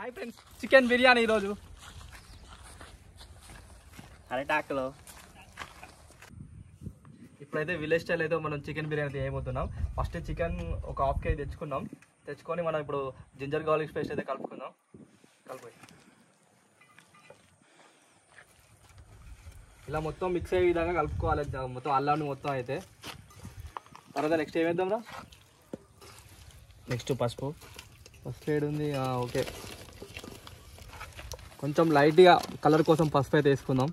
Hi friends chicken biryani ఈరోజు అరటాకులో ఇప్పుడైతే village style అయితే మనం చికెన్ బిర్యానీ చేయబోతున్నాం ఫస్ట్ చికెన్ ఒక హాఫ్ కేజీ తెచ్చుకున్నాం తెచ్చుకొని మనం ఇప్పుడు జింజర్ గార్లిక్ పేస్ట్ అయితే కలుపుకుందాం కలిపి ఇలా మొత్తం మిక్స్ అయ్యే విధంగా కలుపుకోవాలి జ- మొత్తం అల్లాన్ని మొత్తం అయితే తర్వాత నెక్స్ట్ ఏమేద్దాం రా నెక్స్ట్ పసుపు ఫస్ట్ ఎయిడ్ ఉంది ఆ, ఓకే కొంచెం లైట్గా కలర్ కోసం పసుపు అయితే వేసుకుందాం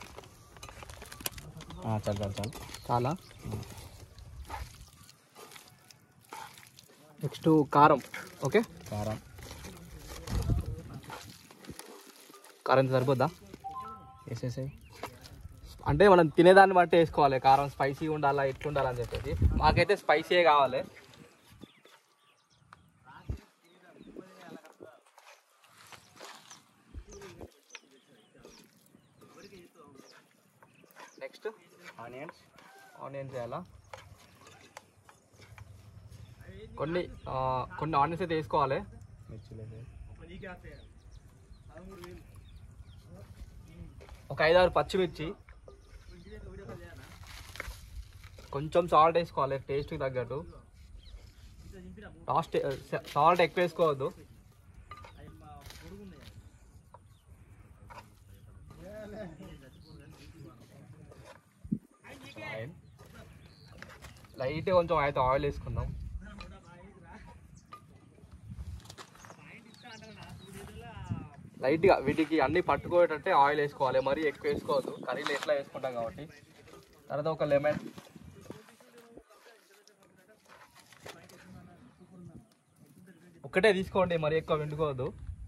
ఆ, చాలు చాలు చాలు చాలా నెక్స్ట్ కారం ఓకే కారం కారం సరిపోద్దా వేసేసాయి అంటే మనం తినేదాన్ని బట్టి వేసుకోవాలి కారం స్పైసీ ఉండాలా ఎట్లా ఉండాలని చెప్పేసి మాకైతే స్పైసీ కావాలి నెక్స్ట్ ఆనియన్స్ ఆనియన్స్ వేయాలా కొన్ని ఆ, కొన్ని ఆనియన్స్ అయితే వేసుకోవాలి మిర్చిలు వేసేయి ఒక ఐదారు పచ్చిమిర్చి కొంచెం సాల్ట్ వేసుకోవాలి టేస్ట్కి తగ్గట్టు లాస్ట్ సాల్ట్ ఎక్కువ వేసుకోవద్దు లైట్ కొంచెం అయితే ఆయిల్ వేసుకుందాం లైట్గా వీటికి అన్ని పట్టుకోయేటట్టే ఆయిల్ వేసుకోవాలి మరీ ఎక్కువ వేసుకోవద్దు కర్రీలో ఎట్లా వేసుకుంటాం కాబట్టి తర్వాత ఒక లెమన్ ఒక్కటే తీసుకోండి మరీ ఎక్కువ వండుకోవద్దు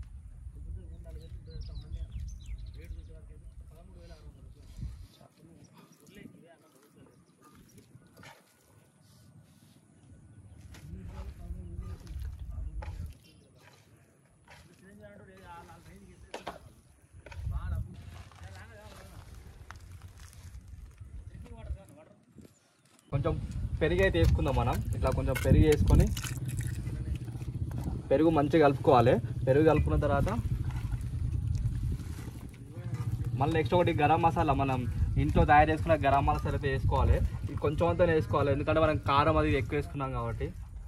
కొంచెం పెరుగు అయితే వేసుకుందాం మనం ఇట్లా కొంచెం పెరుగు వేసుకొని పెరుగు మంచిగా కలుపుకోవాలి పెరుగు కలుపుకున్న తర్వాత మళ్ళీ నెక్స్ట్ ఒకటి గరం మసాలా మనం ఇంట్లో తయారు చేసుకున్న గరం మసాలా అయితే వేసుకోవాలి ఇది కొంచెం అంతా వేసుకోవాలి ఎందుకంటే మనం కారం అది ఎక్కువ వేసుకున్నాం కాబట్టి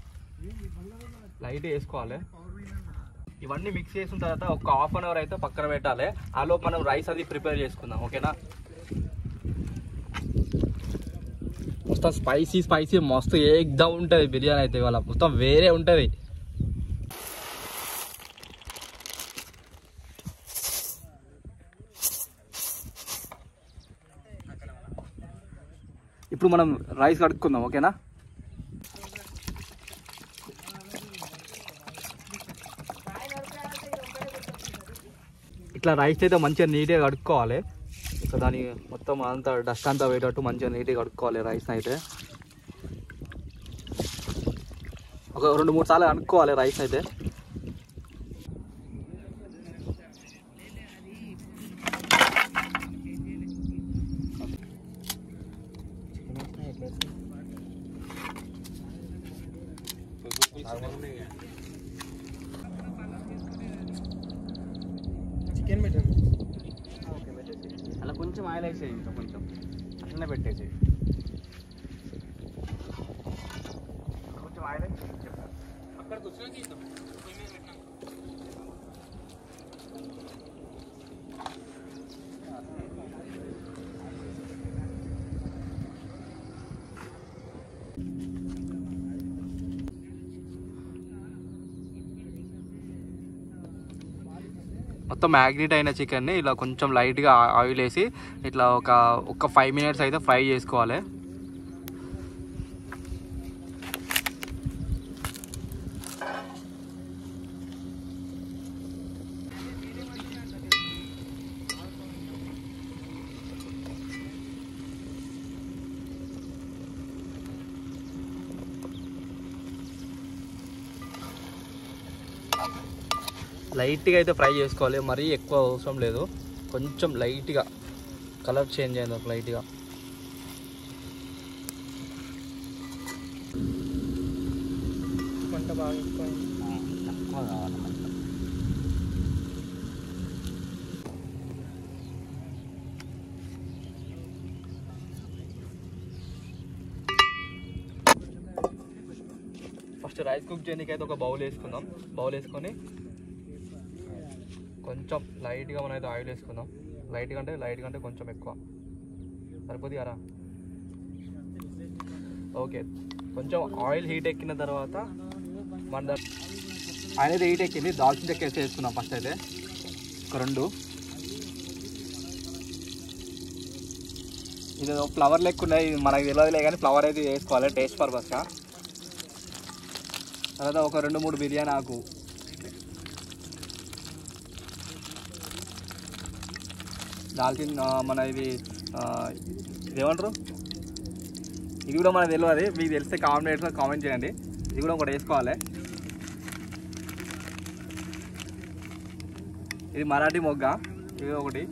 లైట్ వేసుకోవాలి ఇవన్నీ మిక్స్ చేసిన తర్వాత ఒక హాఫ్ అన్ అవర్ అయితే పక్కన పెట్టాలి ఆలోపు మనం రైస్ అది ప్రిపేర్ చేసుకుందాం ఓకేనా మొత్తం స్పైసీ స్పైసీ మస్తు ఏకదమ్ ఉంటుంది బిర్యానీ అయితే ఇవాళ మొత్తం వేరే ఉంటుంది ఇప్పుడు మనం రైస్ కడుక్కుందాం ఓకేనా ఇట్లా రైస్ అయితే మంచిగా నీట్గా కడుక్కోవాలి ఇక దాని మొత్తం అంతా డస్ట్ అంతా పోయేటట్టు మంచిగా నీట్గా కడుక్కోవాలి రైస్ అయితే ఒక రెండు మూడు సార్లు కనుక్కోవాలి రైస్ అయితే చికెన్ పెట్టండి అలా కొంచెం ఆయిల్ వేసేయి ఇంకా కొంచెం అట్లనే పెట్టేసి కొంచెం ఆయిల్ మొత్తం మ్యాగ్నెట్ అయిన చికెన్ని ఇలా కొంచెం లైట్గా ఆయిల్ వేసి ఇట్లా ఒక ఒక ఫైవ్ మినిట్స్ అయితే ఫ్రై చేసుకోవాలి లైట్గా అయితే ఫ్రై చేసుకోవాలి మరీ ఎక్కువ అవసరం లేదు కొంచెం లైట్గా కలర్ చేంజ్ అయింది ఒక లైట్గా మంట బాగా ఎక్కువ తక్కువ కావాలి ఫస్ట్ రైస్ కుక్ చేయడానికి అయితే ఒక బౌల్ వేసుకుందాం బౌల్ వేసుకొని కొంచెం లైట్గా మనం అయితే ఆయిల్ వేసుకుందాం లైట్గా అంటే లైట్గా అంటే కొంచెం ఎక్కువ సరిపోతుంది కదా ఓకే కొంచెం ఆయిల్ హీట్ ఎక్కిన తర్వాత మన దా- ఆయిల్ అయితే హీట్ ఎక్కింది దాల్చిన చెక్క వేసి వేసుకున్నాం ఫస్ట్ అయితే ఒక రెండు ఇది ఫ్లవర్ లెక్క ఉన్నాయి ఇది మనకు తెలియదులే కానీ ఫ్లవర్ అయితే వేసుకోవాలి టేస్ట్ పర్పస్గా తర్వాత ఒక రెండు మూడు బిర్యానీ ఆకు దాల్చిన ఆ, మన ఇది ఆ, ఇది ఏమంటారు ఇది కూడా మనకు తెలియదు మీకు తెలిస్తే కామెంట్ కామెంట్ చేయండి ఇది కూడా ఒకటి వేసుకోవాలి ఇది మరాఠీ మొగ్గ ఇది ఒకటి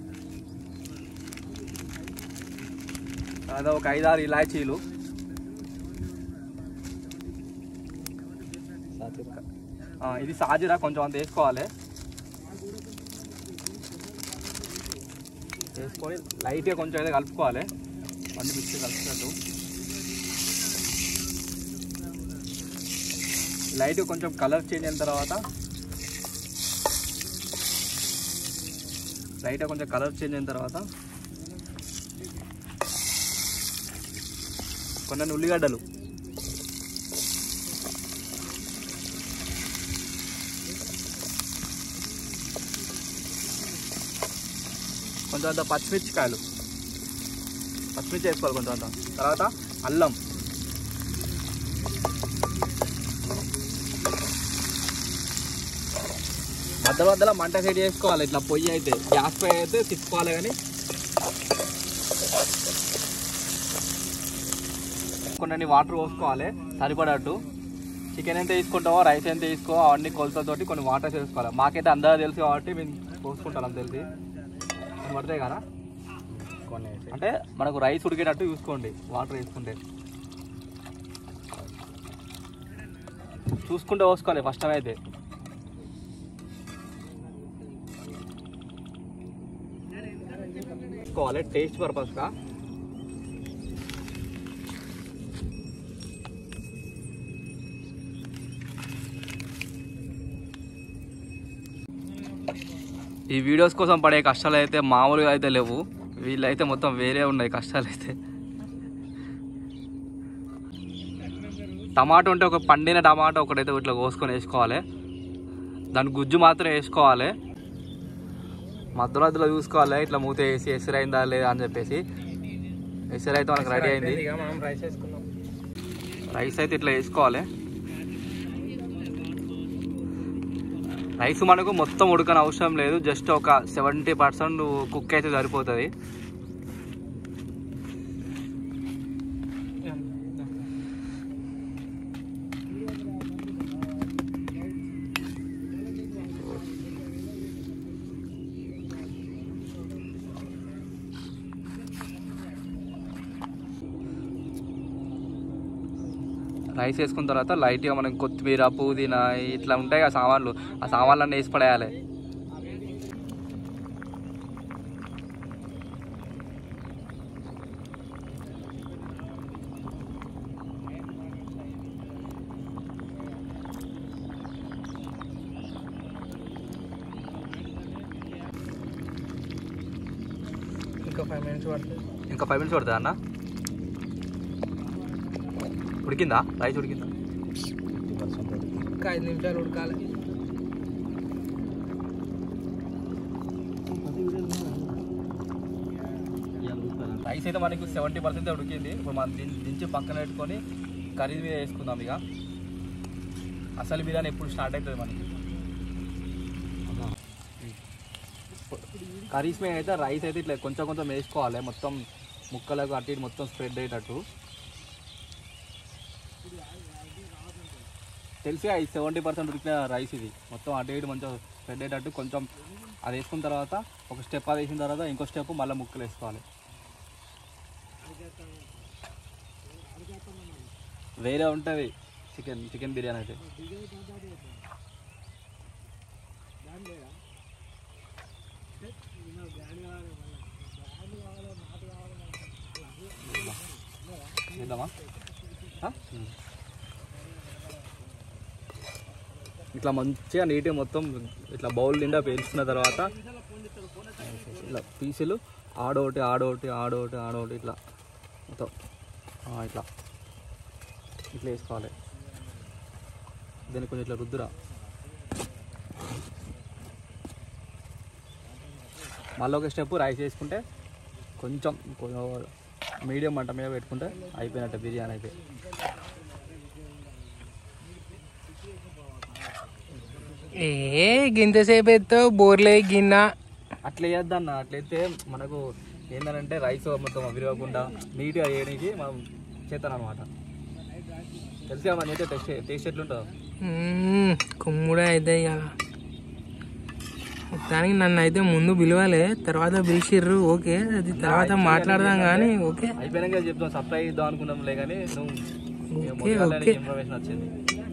తర్వాత ఒక ఐదారు ఇలాచీలు ఆ, ఇది సాజీరా కొంచెం అంత వేసుకోవాలి వేసుకొని లైట్గా కొంచెం అయితే కలుపుకోవాలి అన్ని మిక్సీ కలుపుతున్నట్టు లైట్గా కొంచెం కలర్ చేంజ్ అయిన తర్వాత లైట్గా కొంచెం కలర్ చేంజ్ అయిన తర్వాత కొన్ని ఉల్లిగడ్డలు కొంచెం అంత పచ్చిమిర్చికాయలు పచ్చిమిర్చి వేసుకోవాలి కొంచెం అంత తర్వాత అల్లం మధ్య మధ్యలో మంట సెట్ చేసుకోవాలి ఇట్లా పొయ్యి అయితే గ్యాస్ పై అయితే తిప్పుకోవాలి కానీ కొన్ని వాటర్ పోసుకోవాలి సరిపడట్టు చికెన్ ఎంత తీసుకుంటామో రైస్ ఎంత తీసుకో అవన్నీ కొలతలతోటి కొన్ని వాటర్ వేసుకోవాలి మాకైతే అందరూ తెలుసు కాబట్టి మేము పోసుకుంటాం అంత తెలిసి కొన్ని పడతాయి కదా కొన్ని వేసి. అంటే మనకు రైస్ ఉడికేటట్టు చూసుకోండి వాటర్ వేసుకుంటే చూసుకుంటే పోసుకోవాలి ఫస్ట్ టైం అయితే వేసుకోవాలి టేస్ట్ పర్పస్గా ఈ వీడియోస్ కోసం పడే కష్టాలు అయితే మామూలుగా అయితే లేవు వీళ్ళైతే మొత్తం వేరే ఉన్నాయి కష్టాలు అయితే టమాటో ఉంటే ఒక పండిన టమాటో ఒకటైతే ఇట్లా కోసుకొని వేసుకోవాలి దాని గుజ్జు మాత్రం వేసుకోవాలి మధ్యలో మధ్యలో చూసుకోవాలి ఇట్లా మూత వేసి ఎసరైందా లేదా అని చెప్పేసి ఎసరైతే మనకు రెడీ అయింది ఇక మనం రైస్ వేసుకుందాం రైస్ అయితే ఇట్లా వేసుకోవాలి రైస్ మనకు మొత్తం ఉడకని అవసరం లేదు జస్ట్ ఒక సెవెంటీ పర్సెంట్ కుక్ అయితే సరిపోతుంది రైస్ వేసుకున్న తర్వాత లైట్గా మనం కొత్తిమీర పుదీనా ఇట్లా ఉంటాయి ఆ సామాన్లు ఆ సామాన్లన్నీ వేసి పడేయాలి ఇంకా ఫైవ్ మినిట్స్ పడుతుంది ఇంకా ఫైవ్ మినిట్స్ పడుతుందా అన్న ఉడికిందా రైస్ ఉడికిందా ఇంకా ఐదు నిమిషాలు ఉడకాలి రైస్ అయితే మనకు సెవెంటీ పర్సెంట్ ఉడికింది ఇప్పుడు మనం దిం- దించి పక్కన పెట్టుకొని కర్రీ మీద వేసుకుందాం ఇక అసలు బిర్యానీ ఎప్పుడు స్టార్ట్ అవుతుంది మనకి కర్రీస్ మీద అయితే రైస్ అయితే ఇట్లా కొంచెం కొంచెం వేసుకోవాలి మొత్తం ముక్కలకు అటు ఇటు మొత్తం స్ప్రెడ్ అయ్యేటట్టు తెలిసి ఇది సెవెంటీ పర్సెంట్ ఉడికిన రైస్ ఇది మొత్తం అటు ఇటు మంచిగా స్ప్రెడ్ అయ్యేటట్టు కొంచెం అది వేసుకున్న తర్వాత ఒక స్టెప్ అది వేసిన తర్వాత ఇంకో స్టెప్ మళ్ళీ ముక్కలు వేసుకోవాలి వేరే ఉంటుంది చికెన్ చికెన్ బిర్యానీ అయితే చేద్దామా ఆ? ఇట్లా మంచిగా నీట్గా మొత్తం ఇట్లా బౌల్ నిండా పేల్చుకున్న తర్వాత ఇట్లా పీసులు ఆడోటి ఆడోటి ఆడోటి ఆడోటి ఇట్లా మొత్తం ఆ, ఇట్లా ఇట్లా వేసుకోవాలి దీన్ని కొంచెం ఇట్లా రుద్దురా మళ్ళీ ఒక స్టెప్ రైస్ వేసుకుంటే కొంచెం మీడియం మంట మీద పెట్టుకుంటే అయిపోయినట్టు బిర్యానీ అయితే ఏ గింతసేపు ఎత్తావు బోర్లే గిన్నె అట్లా వేయద్దన్న అట్లయితే మనకు ఏంటంటే రైస్ మొత్తం విరగకుండా నీట్గా వేయడానికి మనం చేస్తాను అనమాట తెలిసా మన అయితే టేస్ట్ టేస్ట్ ఎట్లుంటుందో మ్మ్, కుమ్ముడే అయితే ఇక దానికి నన్ను అయితే ముందు పిలవాలి తర్వాత పిలిచిర్రు ఓకే అది తర్వాత మాట్లాడదాం కానీ ఓకే అయిపోయినాక చెప్తాం సప్లై ఇద్దాం అనుకున్నాంలే కానీ నువ్వు ఓకే ఓకే ఇన్ఫర్మేషన్ వచ్చింది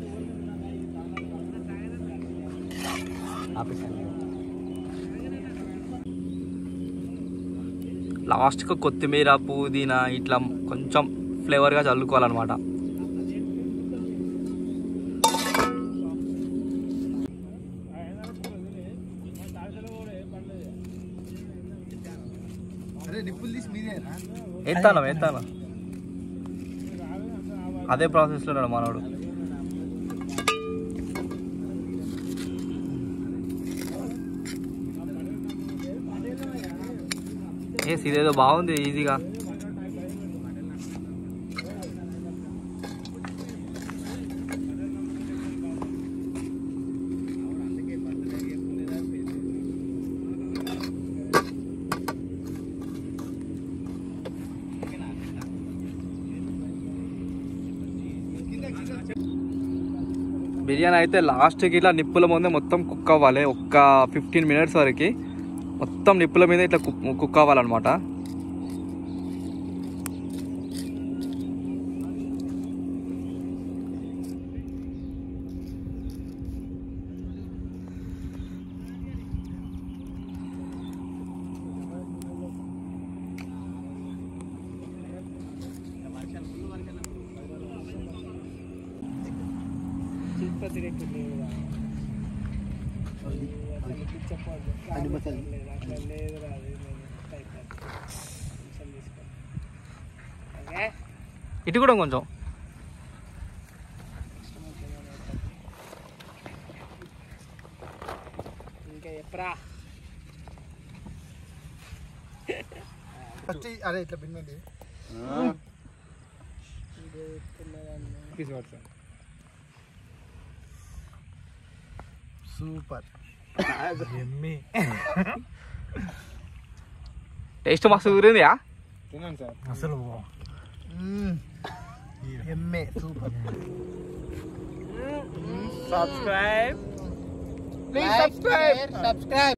లాస్ట్కి కొత్తిమీర పుదీనా ఇట్లా కొంచెం ఫ్లేవర్గా చల్లుకోవాలన్నమాట ఎత్తాను ఎత్తాను అదే ప్రాసెస్లో ఉన్నాడు మనోడు ఏస్ ఇదేదో బాగుంది ఈజీగా బిర్యానీ అయితే లాస్ట్కి ఇట్లా నిప్పుల ముందే మొత్తం కుక్ అవ్వాలి ఒక్క ఫిఫ్టీన్ మినిట్స్ వరకు మొత్తం నిప్పుల మీద ఇట్లా కుక్ కుక్ అవ్వాలన్నమాట ఇటు కూడా కొంచెం ఇంకా ఎప్పుడా అరే ఇట్లా బిన్నండి సూపర్ టేస్ట్ మస్తు కుదిరిందియా అసలు ఎమ్మె super subscribe please subscribe subscribe